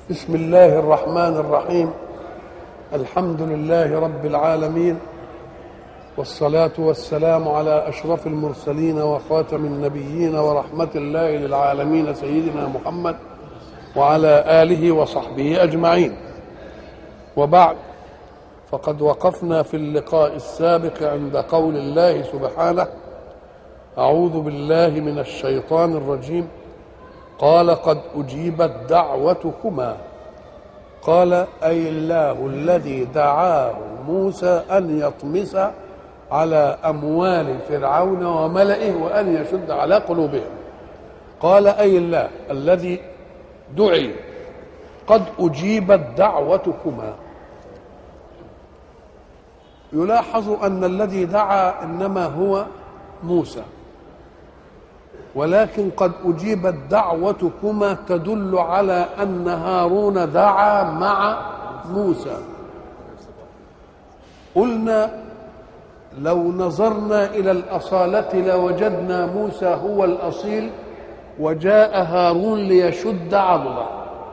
بسم الله الرحمن الرحيم الحمد لله رب العالمين والصلاة والسلام على أشرف المرسلين وخاتم النبيين ورحمة الله للعالمين سيدنا محمد وعلى آله وصحبه أجمعين وبعد فقد وقفنا في اللقاء السابق عند قول الله سبحانه أعوذ بالله من الشيطان الرجيم قال قد أجيبت دعوتكما قال أي الله الذي دعاه موسى أن يطمس على أموال فرعون وملئه وأن يشد على قلوبهم قال أي الله الذي دعي قد أجيبت دعوتكما يلاحظ أن الذي دعا إنما هو موسى ولكن قد أجيبت دعوتكما تدل على أن هارون دعا مع موسى قلنا لو نظرنا إلى الأصالة لوجدنا موسى هو الأصيل وجاء هارون ليشد عضده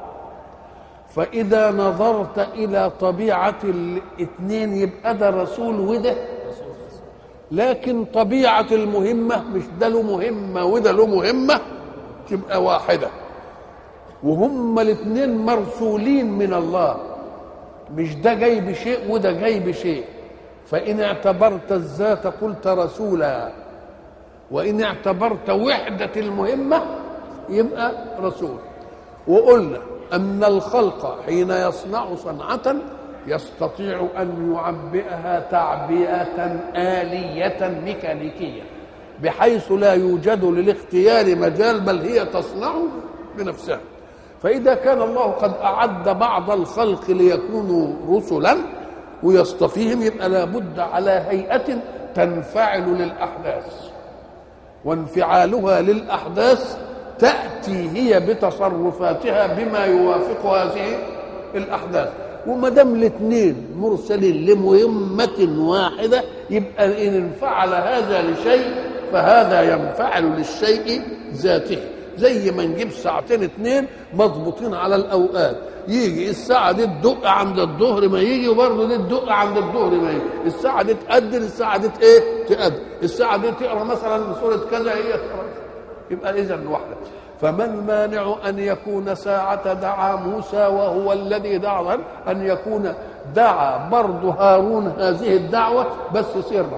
فإذا نظرت إلى طبيعة الاثنين يبقى ده رسول وده لكن طبيعة المهمة مش ده له مهمة وده له مهمة تبقى واحدة وهم الاثنين مرسولين من الله مش ده جاي بشيء وده جاي بشيء فإن اعتبرت الذات قلت رسولا وإن اعتبرت وحدة المهمة يبقى رسول وقلنا أن الخلق حين يصنع صنعة يستطيع أن يعبئها تعبئة آلية ميكانيكية بحيث لا يوجد للاختيار مجال بل هي تصنع بنفسها فإذا كان الله قد أعد بعض الخلق ليكونوا رسلا ويصطفيهم يبقى لابد على هيئة تنفعل للأحداث وانفعالها للأحداث تأتي هي بتصرفاتها بما يوافق هذه الأحداث وما دام الاثنين مرسلين لمهمة واحدة يبقى إن انفعل هذا لشيء فهذا ينفعل للشيء ذاته زي ما نجيب ساعتين اثنين مضبوطين على الأوقات يجي الساعة دي تدق عند الظهر ما يجي وبرضه دي تدق عند الظهر ما يجي الساعة دي تأذن الساعة دي ايه تأذن الساعة دي تقرا مثلا سورة كذا هي تقرا يبقى إذا واحدة فما المانع أن يكون ساعة دعا موسى وهو الذي دعا أن يكون دعا برضه هارون هذه الدعوة بس سرا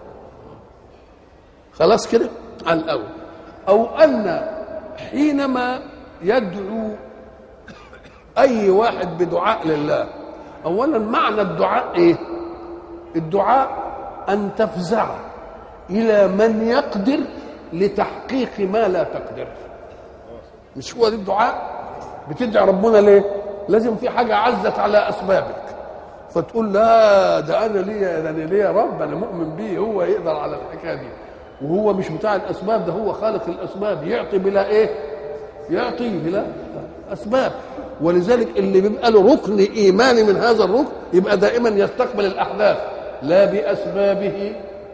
خلاص كده على الأول أو أن حينما يدعو أي واحد بدعاء لله أولا معنى الدعاء إيه الدعاء أن تفزع إلى من يقدر لتحقيق ما لا تقدر مش هو دي الدعاء بتدعي ربنا ليه لازم في حاجة عزت على أسبابك فتقول لا ده أنا ليا ده أنا ليا رب أنا مؤمن بيه هو يقدر على الحكاية دي وهو مش بتاع الأسباب ده هو خالق الأسباب يعطي بلا إيه يعطي بلا أسباب ولذلك اللي بيبقى له ركن إيماني من هذا الركن يبقى دائما يستقبل الأحداث لا بأسبابه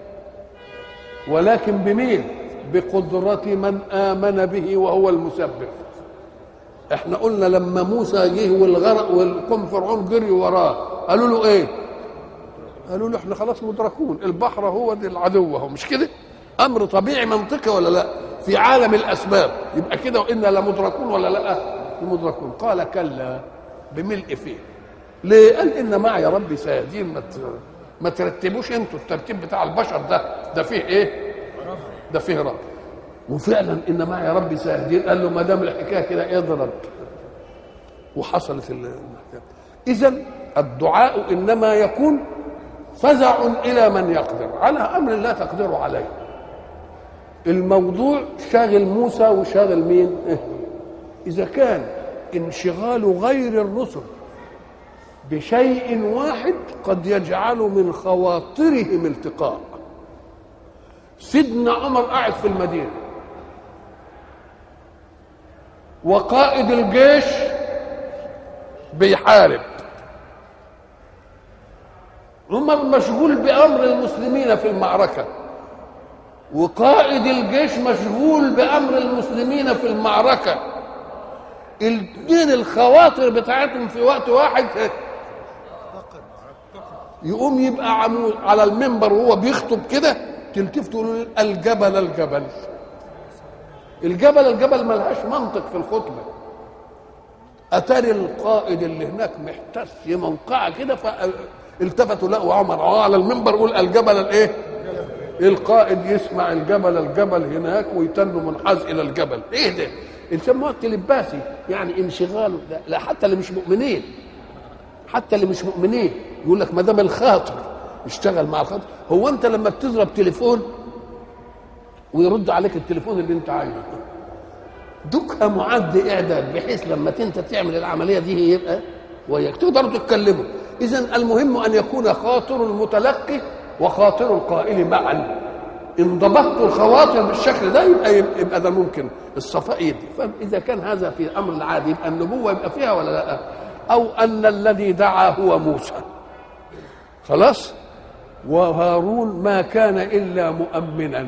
ولكن بمين بقدرة من آمن به وهو المسبب احنا قلنا لما موسى جه والغرق والقوم فرعون جري وراه قالوا له ايه قالوا له احنا خلاص مدركون البحر هو دي العدو هو مش كده امر طبيعي منطقي ولا لا في عالم الاسباب يبقى كده وانا لمدركون ولا لا لمدركون قال كلا بملء فيه ليه قال ان معي ربي سيهدين ما ما ترتبوش انتوا الترتيب بتاع البشر ده ده فيه ايه ده فيه رب وفعلا ان معي ربي سيهدين قال له ما دام الحكايه كده اضرب وحصلت اذا الدعاء انما يكون فزع الى من يقدر على امر لا تقدر عليه الموضوع شاغل موسى وشاغل مين اذا كان انشغال غير الرسل بشيء واحد قد يجعل من خواطرهم التقاء سيدنا عمر قاعد في المدينه وقائد الجيش بيحارب عمر مشغول بامر المسلمين في المعركه وقائد الجيش مشغول بامر المسلمين في المعركه الاثنين الخواطر بتاعتهم في وقت واحد يقوم يبقى عمود على المنبر وهو بيخطب كده تلتفت تقول الجبل الجبل الجبل الجبل ملهاش منطق في الخطبه اتاري القائد اللي هناك محتس موقعه كده فالتفتوا لقوا عمر على المنبر يقول الجبل الايه القائد يسمع الجبل الجبل هناك ويتنوا منحاز الى الجبل ايه ده انسان وقت لباسي يعني انشغاله ده لا حتى اللي مش مؤمنين حتى اللي مش مؤمنين يقول لك ما دام الخاطر اشتغل مع الخاطر هو انت لما بتضرب تليفون ويرد عليك التليفون اللي انت عايزه دوكها معد اعداد بحيث لما انت تعمل العمليه دي يبقى وياك تقدروا تتكلموا اذا المهم ان يكون خاطر المتلقي وخاطر القائل معا ان ضبطت الخواطر بالشكل ده يبقى يبقى ده ممكن الصفاء يدي فاذا كان هذا في الامر العادي يبقى النبوه يبقى فيها ولا لا او ان الذي دعا هو موسى خلاص وهارون ما كان الا مؤمنا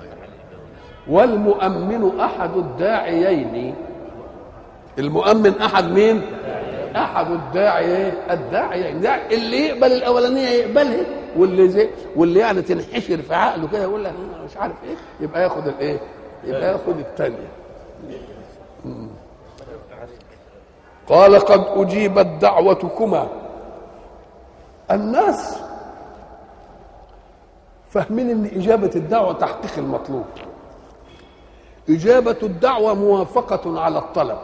والمؤمن احد الداعيين المؤمن احد مين احد الداعي الداعيين اللي يقبل الاولانيه يقبلها واللي زي واللي يعني تنحشر في عقله كده يقول لك مش عارف ايه يبقى ياخد الايه يبقى ياخد الثانيه قال قد اجيبت دعوتكما الناس فاهمين ان اجابه الدعوه تحقيق المطلوب اجابه الدعوه موافقه على الطلب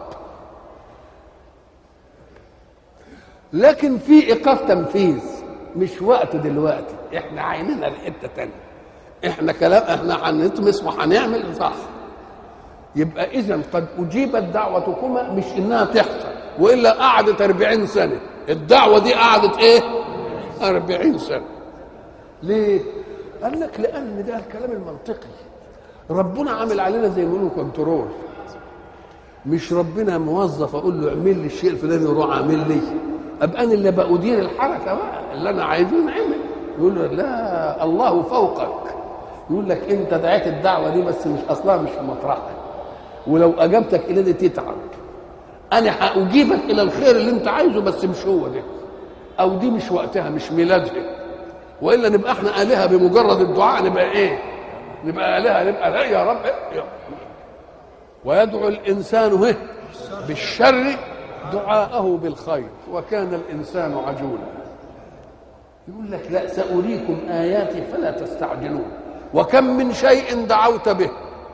لكن في ايقاف تنفيذ مش وقت دلوقتي احنا عيننا لحته تانية احنا كلام احنا هنطمس وهنعمل صح يبقى اذا قد اجيبت دعوتكما مش انها تحصل والا قعدت 40 سنه الدعوه دي قعدت ايه 40 سنه ليه قال لك لان ده الكلام المنطقي ربنا عامل علينا زي ما بيقولوا كنترول مش ربنا موظف اقول له اعمل لي الشيء الفلاني يروح عامل لي ابقى انا اللي بأدير الحركه بقى اللي انا عايزه ينعمل يقول له لا الله فوقك يقول لك انت دعيت الدعوه دي بس مش اصلها مش في مطرحها ولو اجابتك الى دي تتعب انا هاجيبك الى الخير اللي انت عايزه بس مش هو ده او دي مش وقتها مش ميلادها والا نبقى احنا الهه بمجرد الدعاء نبقى ايه نبقى الهه نبقى لا يا رب إيه؟ ويدعو الانسان إيه؟ بالشر دعاءه بالخير وكان الانسان عجولا يقول لك لا ساريكم اياتي فلا تستعجلون وكم من شيء دعوت به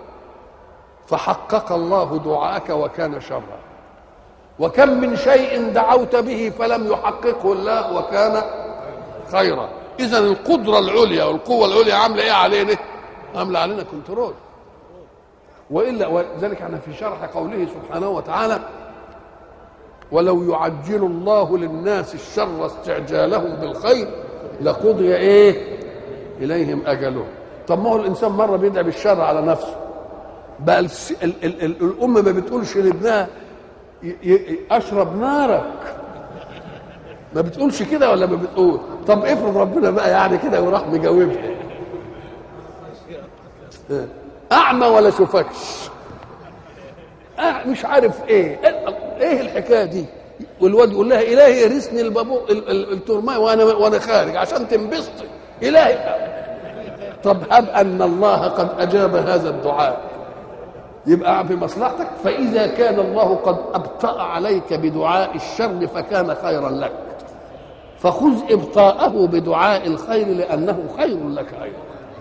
فحقق الله دعاءك وكان شرا وكم من شيء دعوت به فلم يحققه الله وكان خيرا اذا القدره العليا والقوه العليا عامله ايه علينا عامله علينا كنترول والا ولذلك احنا في شرح قوله سبحانه وتعالى ولو يعجل الله للناس الشر استعجالهم بالخير لقضي ايه اليهم اجلهم طب ما هو الانسان مره بيدعي بالشر على نفسه بقى ال ال ال ال الام ما بتقولش لابنها اشرب نارك ما بتقولش كده ولا ما بتقول طب افرض ربنا بقى يعني كده وراح مجاوبها اعمى ولا شوفكش أه مش عارف ايه ايه الحكايه دي والواد يقول لها الهي ارثني البابو الترماي وانا وانا خارج عشان تنبسطي الهي طب هب ان الله قد اجاب هذا الدعاء يبقى في مصلحتك فاذا كان الله قد ابطا عليك بدعاء الشر فكان خيرا لك فخذ ابطاءه بدعاء الخير لانه خير لك ايضا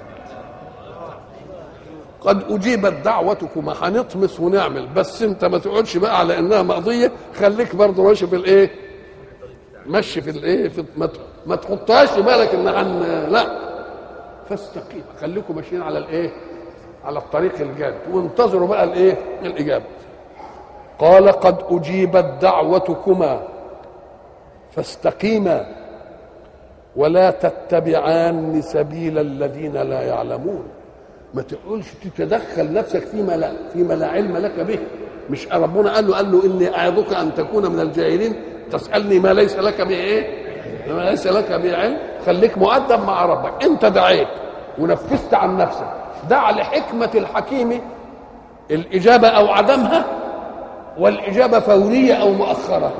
قد اجيبت دعوتكما هنطمس ونعمل بس انت ما تقعدش بقى على انها مقضيه خليك برضه ماشي في الايه مشي في الايه في ما, ما تحطهاش في بالك ان عن لا فاستقيم خليكم ماشيين على الايه على الطريق الجاد وانتظروا بقى الايه الاجابه قال قد اجيبت دعوتكما فاستقيما ولا تتبعان سبيل الذين لا يعلمون ما تقولش تتدخل نفسك فيما لا فيما لا علم لك به مش ربنا قال له قال له اني اعظك ان تكون من الجاهلين تسالني ما ليس لك به ايه ما ليس لك به علم خليك مؤدب مع ربك انت دعيت ونفذت عن نفسك دع لحكمه الحكيم الاجابه او عدمها والإجابة فورية أو مؤخرة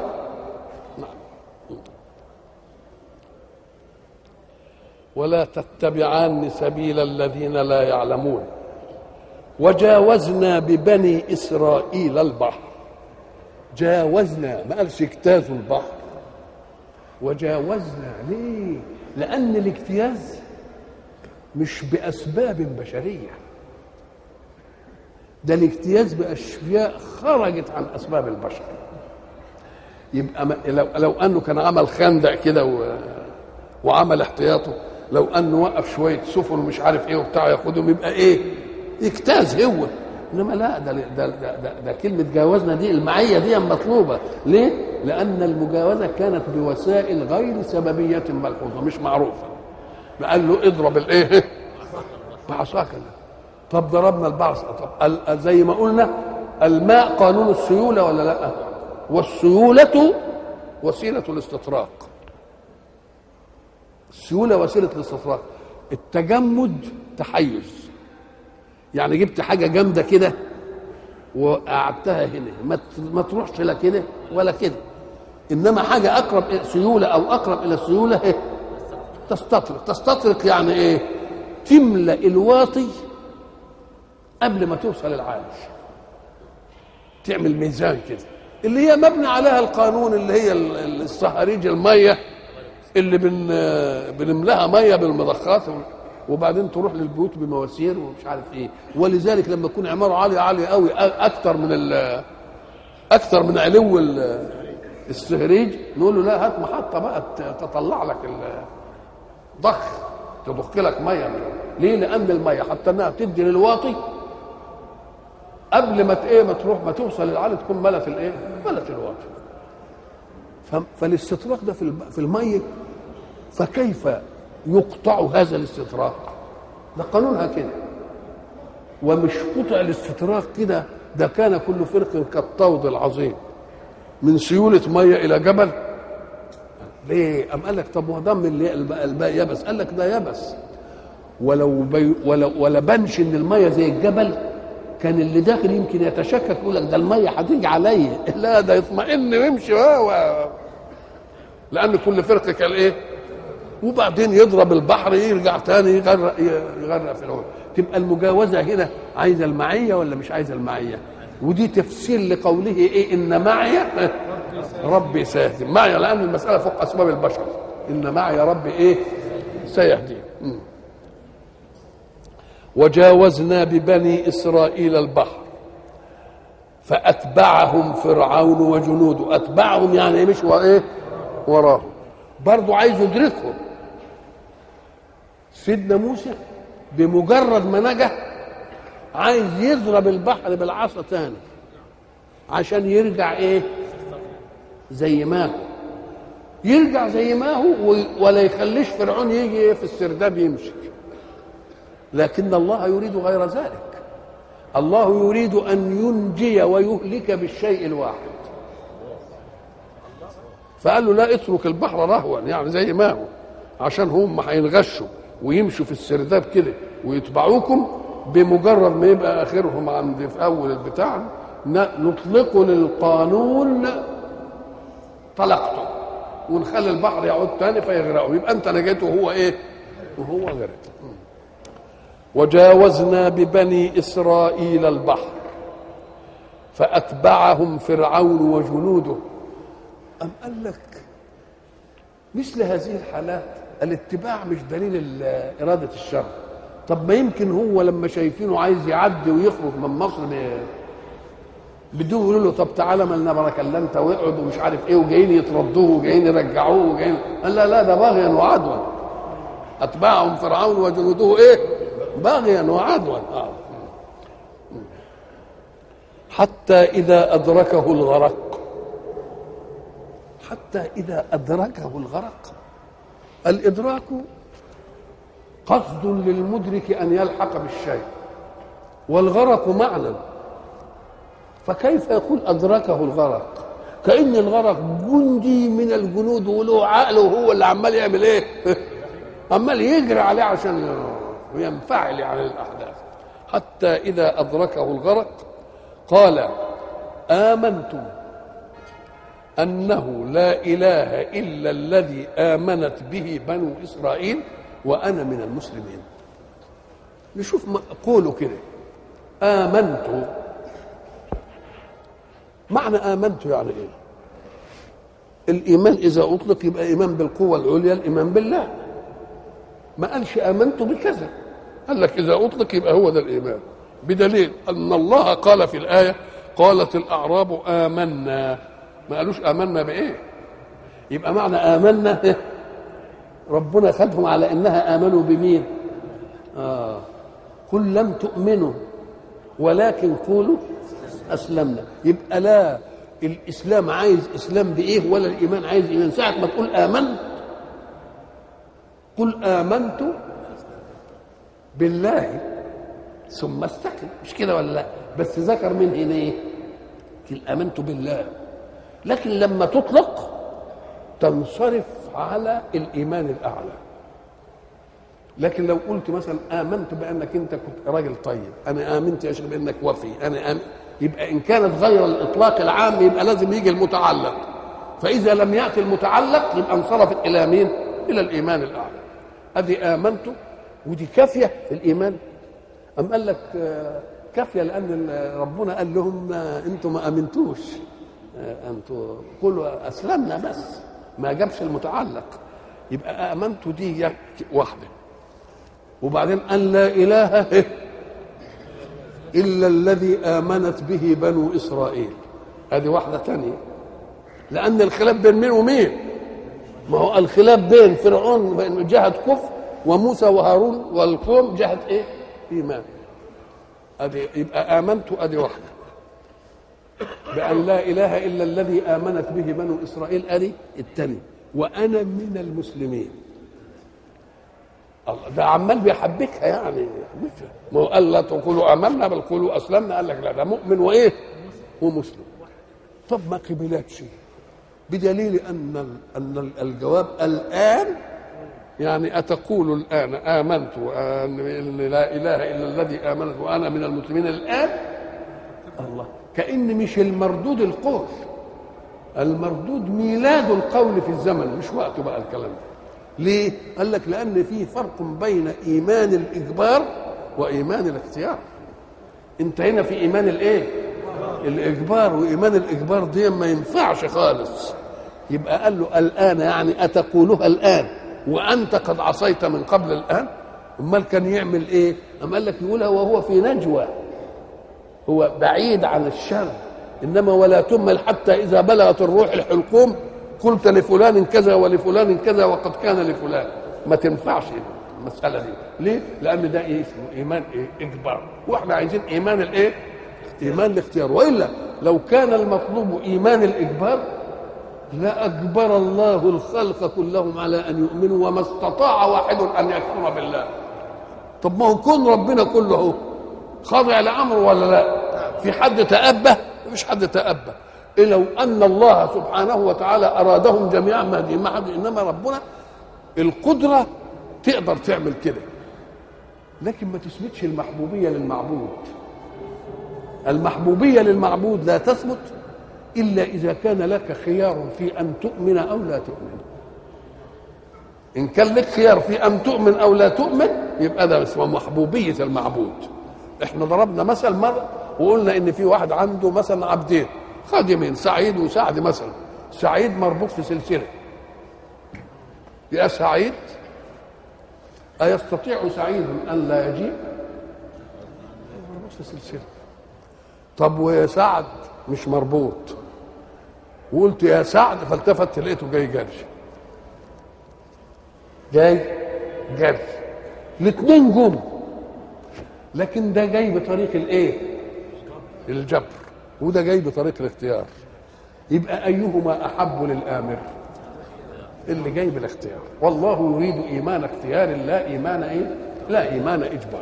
ولا تتبعان سبيل الذين لا يعلمون وجاوزنا ببني إسرائيل البحر جاوزنا ما قالش اجتازوا البحر وجاوزنا ليه لأن الاجتياز مش بأسباب بشرية ده الاجتياز بأشياء خرجت عن أسباب البشر يبقى ما لو, لو أنه كان عمل خندق كده و... وعمل احتياطه لو أنه وقف شوية سفن ومش عارف إيه وبتاع ياخدهم يبقى إيه اجتاز هو انما لا ده ده, ده, ده, ده كلمه جاوزنا دي المعيه دي مطلوبه ليه؟ لان المجاوزه كانت بوسائل غير سببيه ملحوظه مش معروفه قال له اضرب الايه؟ بعصاك طب ضربنا البعص طب زي ما قلنا الماء قانون السيوله ولا لا؟ والسيوله وسيله الاستطراق السيوله وسيله الاستطراق التجمد تحيز يعني جبت حاجه جامده كده وقعدتها هنا ما ما تروحش لا كده ولا كده انما حاجه اقرب سيوله او اقرب الى السيوله إيه؟ تستطرق تستطرق يعني ايه تملا الواطي قبل ما توصل العالي تعمل ميزان كده اللي هي مبني عليها القانون اللي هي الصهاريج الميه اللي بن بنملاها ميه بالمضخات وبعدين تروح للبيوت بمواسير ومش عارف ايه ولذلك لما تكون عماره عاليه عاليه قوي اكتر من اكتر من علو السهريج نقول له لا هات محطه بقى تطلع لك ضخ تضخ لك ميه ليه؟ لان الميه حتى انها تدي للواطي قبل ما ايه ما تروح ما توصل للعالي تكون ملت الايه؟ ملت الواطي فالاستطراق ده في في الميه فكيف يقطع هذا الاستطراق ده قانونها كده ومش قطع الاستطراق كده ده كان كل فرق كالطود العظيم من سيولة مية إلى جبل ليه؟ أم قال لك طب ما دام الماء يبس قال لك ده يبس ولو بي ولو ولا بنش ان الميه زي الجبل كان اللي داخل يمكن يتشكك يقول لك ده الميه هتيجي عليا لا ده يطمئن ويمشي و... لان كل فرقه كان ايه؟ وبعدين يضرب البحر يرجع تاني يغرق يغرق في العود تبقى المجاوزه هنا عايزه المعيه ولا مش عايزه المعيه ودي تفسير لقوله ايه ان معي ربي سيهدي معي لان المساله فوق اسباب البشر ان معي ربي ايه سيهدي وجاوزنا ببني اسرائيل البحر فاتبعهم فرعون وجنوده اتبعهم يعني مش ايه وراهم برضه عايز يدركهم سيدنا موسى بمجرد ما نجا عايز يضرب البحر بالعصا تاني عشان يرجع ايه زي ما هو يرجع زي ما هو ولا يخليش فرعون يجي في السرداب يمشي لكن الله يريد غير ذلك الله يريد ان ينجي ويهلك بالشيء الواحد فقال له لا اترك البحر رهوا يعني زي ما هو عشان هم هينغشوا ويمشوا في السرداب كده ويتبعوكم بمجرد ما يبقى اخرهم عند في اول البتاع نطلق للقانون طلقته ونخلي البحر يعود تاني فيغرقوا يبقى انت نجيت وهو ايه وهو غرق وجاوزنا ببني اسرائيل البحر فاتبعهم فرعون وجنوده أم قال لك مثل هذه الحالات الاتباع مش دليل إرادة الشر طب ما يمكن هو لما شايفينه عايز يعدي ويخرج من مصر بدون يقولوا له طب تعالى مالنا بركه الا انت واقعد ومش عارف ايه وجايين يطردوه وجايين يرجعوه وجايين قال لا لا ده باغيا وعدوا اتباعهم فرعون وجنوده ايه باغيا وعدوا آه. حتى اذا ادركه الغرق حتى إذا أدركه الغرق الإدراك قصد للمدرك أن يلحق بالشيء والغرق معنى فكيف يقول أدركه الغرق كأن الغرق جندي من الجنود وله عقل وهو اللي عمال يعمل إيه عمال يجري عليه عشان ينفعل يعني الأحداث حتى إذا أدركه الغرق قال آمنتم أنه لا إله إلا الذي آمنت به بنو إسرائيل وأنا من المسلمين نشوف قولوا كده آمنت معنى آمنت يعني إيه الإيمان إذا أطلق يبقى إيمان بالقوة العليا الإيمان بالله ما قالش آمنت بكذا قال لك إذا أطلق يبقى هو ده الإيمان بدليل أن الله قال في الآية قالت الأعراب آمنا ما قالوش آمنا بإيه يبقى معنى آمنا ربنا خدهم على إنها آمنوا بمين آه قل لم تؤمنوا ولكن قولوا أسلمنا يبقى لا الإسلام عايز إسلام بإيه ولا الإيمان عايز إيمان ساعة ما تقول آمنت قل آمنت بالله ثم استقم مش كده ولا لا بس ذكر من هنا ايه امنت بالله لكن لما تطلق تنصرف على الايمان الاعلى لكن لو قلت مثلا امنت بانك انت كنت راجل طيب انا امنت يا شيخ بانك وفي انا آمن يبقى ان كانت غير الاطلاق العام يبقى لازم يجي المتعلق فاذا لم ياتي المتعلق يبقى انصرفت الى مين الى الايمان الاعلى ادي امنت ودي كافيه في الايمان أم قال لك كافية لأن ربنا قال لهم أنتم ما أمنتوش أنتم قولوا أسلمنا بس ما جابش المتعلق يبقى آمنت دي واحدة وبعدين أن لا إله إلا الذي آمنت به بنو إسرائيل هذه واحدة ثانية لأن الخلاف بين مين ومين ما هو الخلاف بين فرعون جهة كفر وموسى وهارون والقوم جهة إيه ايمان ادي يبقى امنت ادي واحده بان لا اله الا الذي امنت به بنو اسرائيل ادي الثاني وانا من المسلمين الله ده عمال بيحبكها يعني ما هو قال لا تقولوا امنا بل قولوا اسلمنا قال لك لا ده مؤمن وايه ومسلم طب ما قبلتش بدليل ان ان الجواب الان يعني أتقول الآن آمنت أن لا إله إلا الذي آمنت وأنا من المسلمين الآن الله كأن مش المردود القول المردود ميلاد القول في الزمن مش وقته بقى الكلام ده ليه؟ قال لك لأن في فرق بين إيمان الإجبار وإيمان الاختيار أنت هنا في إيمان الإيه؟ الإجبار وإيمان الإجبار دي ما ينفعش خالص يبقى قال له الآن يعني أتقولها الآن وانت قد عصيت من قبل الان امال كان يعمل ايه اما قال لك يقولها وهو في نجوى هو بعيد عن الشر انما ولا تمل حتى اذا بلغت الروح الحلقوم قلت لفلان كذا ولفلان كذا وقد كان لفلان ما تنفعش المساله دي ليه لان ده ايه اسمه ايمان ايه اجبار واحنا عايزين ايمان الايه ايمان الاختيار والا لو كان المطلوب ايمان الاجبار لأجبر الله الخلق كلهم على أن يؤمنوا وما استطاع واحد أن يكفر بالله طب ما هو كون ربنا كله هو خاضع لأمره ولا لا في حد تأبى مفيش حد تأبى إيه لو أن الله سبحانه وتعالى أرادهم جميعا مهديين ما حد إنما ربنا القدرة تقدر تعمل كده لكن ما تثبتش المحبوبية للمعبود المحبوبية للمعبود لا تثبت إلا إذا كان لك خيار في أن تؤمن أو لا تؤمن إن كان لك خيار في أن تؤمن أو لا تؤمن يبقى ده اسمه محبوبية المعبود احنا ضربنا مثل مرة وقلنا إن في واحد عنده مثلا عبدين خادمين سعيد وسعد مثلا سعيد مربوط في سلسلة يا سعيد أيستطيع سعيد أن لا يجيب مربوط في سلسلة طب وسعد مش مربوط وقلت يا سعد فالتفت لقيته جاي جري جاي جري الاثنين جم لكن ده جاي بطريق الايه الجبر وده جاي بطريق الاختيار يبقى ايهما احب للامر اللي جاي بالاختيار والله يريد ايمان اختيار لا ايمان ايه لا ايمان اجبار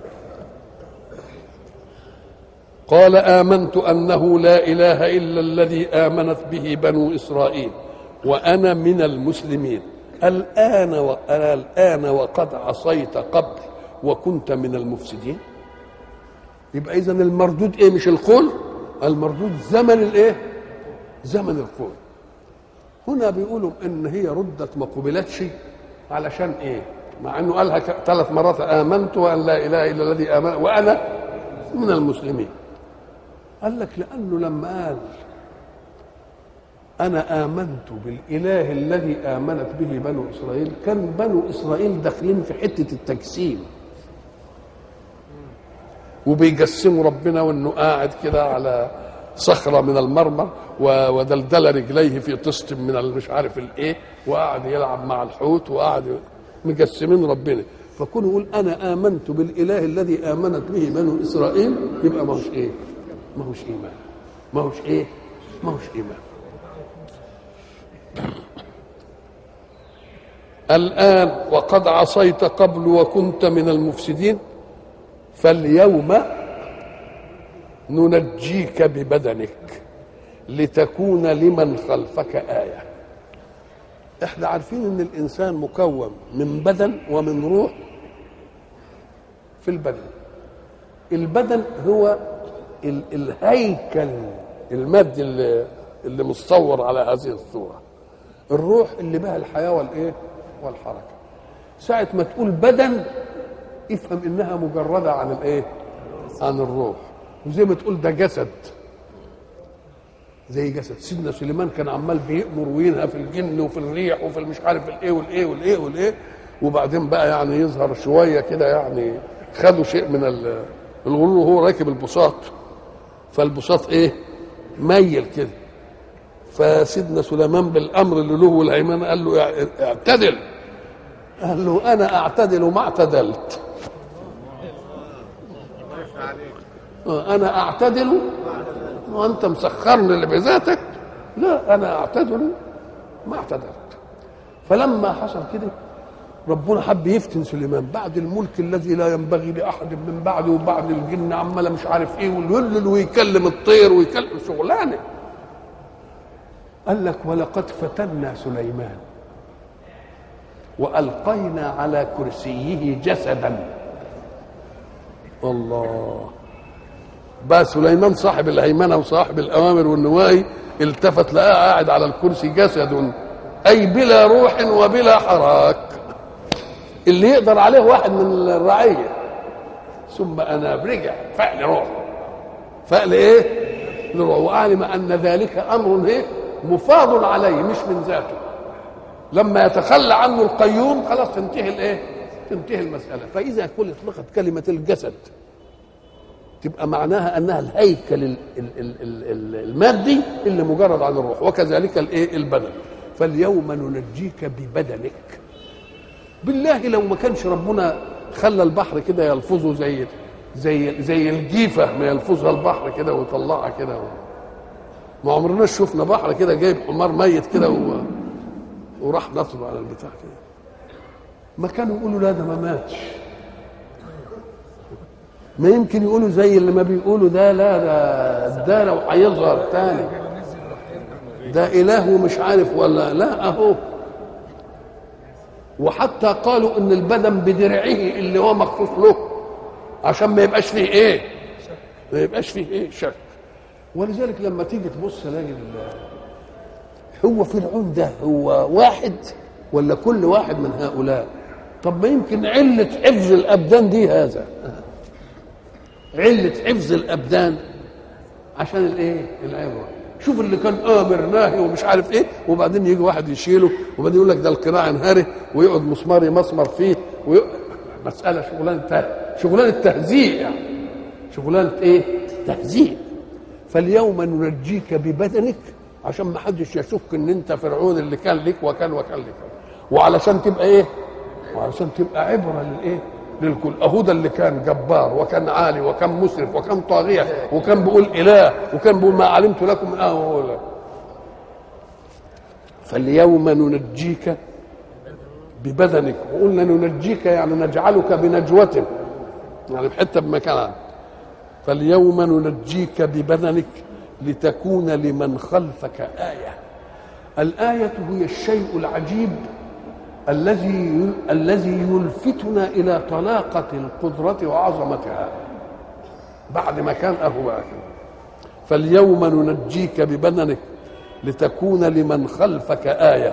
قال امنت انه لا اله الا الذي امنت به بنو اسرائيل وانا من المسلمين الان وانا الان وقد عصيت قبل وكنت من المفسدين يبقى اذا المردود ايه مش القول المردود زمن الايه زمن الكون هنا بيقولوا ان هي ردت ما قبلتش علشان ايه مع انه قالها ثلاث مرات امنت وان لا اله الا الذي امن وانا من المسلمين قال لك لانه لما قال انا امنت بالاله الذي امنت به بنو اسرائيل كان بنو اسرائيل داخلين في حته التجسيم وبيجسموا ربنا وانه قاعد كده على صخره من المرمر ودلدل رجليه في طست من مش عارف الايه وقعد يلعب مع الحوت وقعد مجسمين ربنا فكون يقول انا امنت بالاله الذي امنت به بنو اسرائيل يبقى ما هوش ايه ما هوش ايمان ما هوش ايه ما هوش ايمان الآن وقد عصيت قبل وكنت من المفسدين فاليوم ننجيك ببدنك لتكون لمن خلفك آية احنا عارفين ان الانسان مكون من بدن ومن روح في البدن البدن هو ال- الهيكل المادي اللي, اللي متصور على هذه الصورة الروح اللي بها الحياة والايه والحركة ساعة ما تقول بدن افهم انها مجردة عن الايه عن الروح وزي ما تقول ده جسد زي جسد سيدنا سليمان كان عمال بيأمر وينهى في الجن وفي الريح وفي المش عارف الايه والايه والايه والايه وبعدين بقى يعني يظهر شويه كده يعني خدوا شيء من ال- الغرور وهو راكب البساط فالبساط ايه ميل كده فسيدنا سليمان بالامر اللي له والهيمنه قال له اع- اعتدل قال له انا اعتدل وما اعتدلت آه، انا اعتدل وانت مسخرني اللي بذاتك لا انا اعتدل ما اعتدلت فلما حصل كده ربنا حب يفتن سليمان بعد الملك الذي لا ينبغي لاحد من بعده وبعد الجن عماله مش عارف ايه ويولل ويكلم الطير ويكلم شغلانه قال لك ولقد فتنا سليمان والقينا على كرسيه جسدا الله بقى سليمان صاحب الهيمنه وصاحب الاوامر والنواهي التفت لقاه قاعد على الكرسي جسد اي بلا روح وبلا حراك اللي يقدر عليه واحد من الرعيه ثم انا رجع فعل روح فعل ايه لروح وعلم ان ذلك امر ايه مفاض عليه مش من ذاته لما يتخلى عنه القيوم خلاص تنتهي الايه تنتهي المساله فاذا كل اطلقت كلمه الجسد تبقى معناها انها الهيكل ال- ال- ال- ال- ال- المادي اللي مجرد عن الروح وكذلك الايه البدن فاليوم ننجيك ببدنك بالله لو ما كانش ربنا خلى البحر كده يلفظه زي زي زي الجيفه ما يلفظها البحر كده ويطلعها كده ما عمرناش شفنا بحر كده جايب حمار ميت كده و... وراح نصب على البتاع كده ما كانوا يقولوا لا ده ما ماتش ما يمكن يقولوا زي اللي ما بيقولوا ده لا ده ده لو هيظهر تاني ده اله ومش عارف ولا لا اهو وحتى قالوا ان البدن بدرعه اللي هو مخصوص له عشان ما يبقاش فيه ايه ما يبقاش فيه ايه شك ولذلك لما تيجي تبص تلاقي ال- هو فرعون ده هو واحد ولا كل واحد من هؤلاء طب ما يمكن علة حفظ الأبدان دي هذا علة حفظ الأبدان عشان الايه العبرة شوف اللي كان آمر ناهي ومش عارف ايه وبعدين يجي واحد يشيله وبعدين يقول لك ده القناع انهاري ويقعد مسمار يمسمر فيه ويق... مسألة شغلانة ته- شغلانة تهزيء يعني شغلانة ايه تهزيء فاليوم ننجيك ببدنك عشان ما حدش يشك ان انت فرعون اللي كان لك وكان وكان لك وعلشان تبقى ايه وعلشان تبقى عبره للايه للكل اهو ده اللي كان جبار وكان عالي وكان مسرف وكان طاغيه وكان بيقول اله وكان بيقول ما علمت لكم من أهل فاليوم ننجيك ببدنك وقلنا ننجيك يعني نجعلك بنجوة يعني بحته بمكان فاليوم ننجيك ببدنك لتكون لمن خلفك آية الآية هي الشيء العجيب الذي الذي يلفتنا إلى طلاقة القدرة وعظمتها بعد ما كان أهو بقى كده. فاليوم ننجيك ببدنك لتكون لمن خلفك آية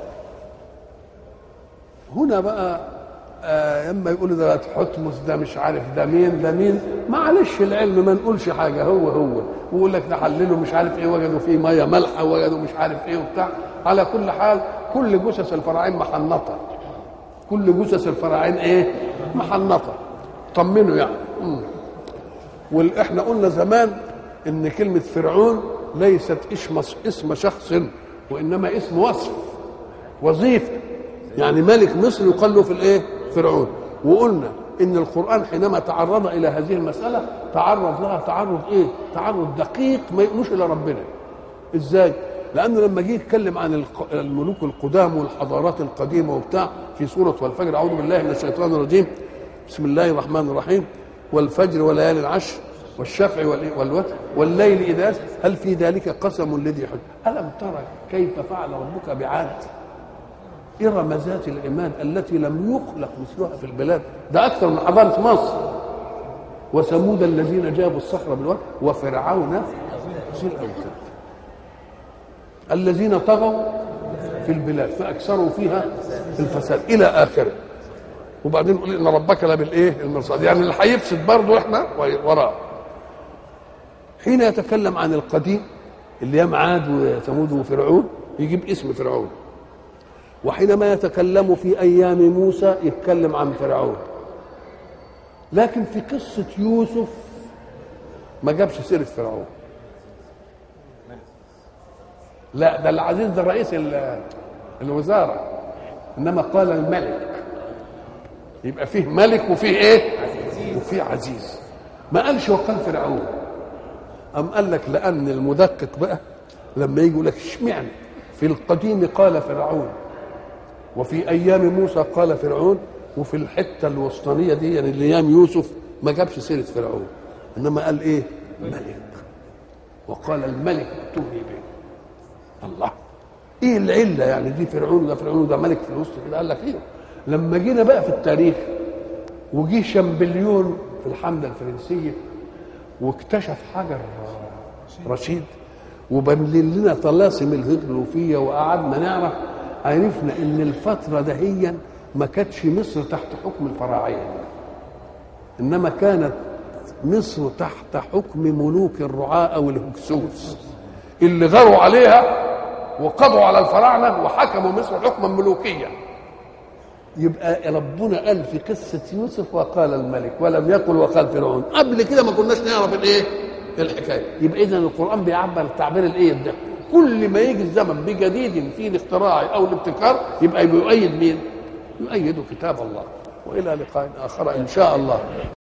هنا بقى آه اما يقولوا ده حتمس ده مش عارف ده مين ده مين معلش العلم ما نقولش حاجه هو هو ويقول لك ده حللوا مش عارف ايه وجدوا فيه ميه مالحه وجدوا مش عارف ايه وبتاع على كل حال كل جثث الفراعين محنطه كل جثث الفراعين ايه محنطه طمنوا يعني مم. واحنا قلنا زمان ان كلمه فرعون ليست اسم اسم شخص وانما اسم وصف وظيفه يعني ملك مصر يقال له في الايه فرعون وقلنا ان القران حينما تعرض الى هذه المساله تعرض لها تعرض ايه تعرض دقيق ما يقولوش الى ربنا ازاي لانه لما جه يتكلم عن الملوك القدام والحضارات القديمه وبتاع في سوره والفجر اعوذ بالله من الشيطان الرجيم بسم الله الرحمن الرحيم والفجر وليالي العشر والشفع والوتر والليل اذا هل في ذلك قسم لذي حجر الم ترى كيف فعل ربك بعاد إرم ذات العماد التي لم يخلق مثلها في البلاد ده أكثر من حضارة مصر وثمود الذين جابوا الصخر بالواد وفرعون ذي الأوتاد الذين طغوا في البلاد فأكثروا فيها الفساد إلى آخره وبعدين نقول إن ربك لبالإيه المرصاد يعني اللي هيفسد برضه إحنا وراه حين يتكلم عن القديم اللي هي عاد وثمود وفرعون يجيب اسم فرعون وحينما يتكلم في ايام موسى يتكلم عن فرعون لكن في قصه يوسف ما جابش سيره فرعون لا ده العزيز ده رئيس الوزاره انما قال الملك يبقى فيه ملك وفيه ايه وفيه عزيز ما قالش وقال فرعون أم قال لك لأن المدقق بقى لما يجي يقول لك اشمعنى في القديم قال فرعون وفي ايام موسى قال فرعون وفي الحته الوسطانيه دي يعني ايام يوسف ما جابش سيره فرعون انما قال ايه ملك وقال الملك ائتوني به الله ايه العله يعني دي فرعون وده فرعون وده ملك في الوسط كده قال لك ايه لما جينا بقى في التاريخ وجي شامبليون في الحمله الفرنسيه واكتشف حجر رشيد وبنلل لنا طلاسم الهيروغليفيه وقعدنا نعرف عرفنا ان الفتره دهيا ما كانتش مصر تحت حكم الفراعيه انما كانت مصر تحت حكم ملوك الرعاة او الهكسوس اللي غاروا عليها وقضوا على الفراعنه وحكموا مصر حكما ملوكيا يبقى ربنا قال في قصه يوسف وقال الملك ولم يقل وقال فرعون قبل كده ما كناش نعرف الايه الحكايه يبقى اذا القران بيعبر التعبير الايه ده كل ما يجي الزمن بجديد في الاختراع او الابتكار يبقى بيؤيد مين؟ يؤيد كتاب الله والى لقاء اخر ان شاء الله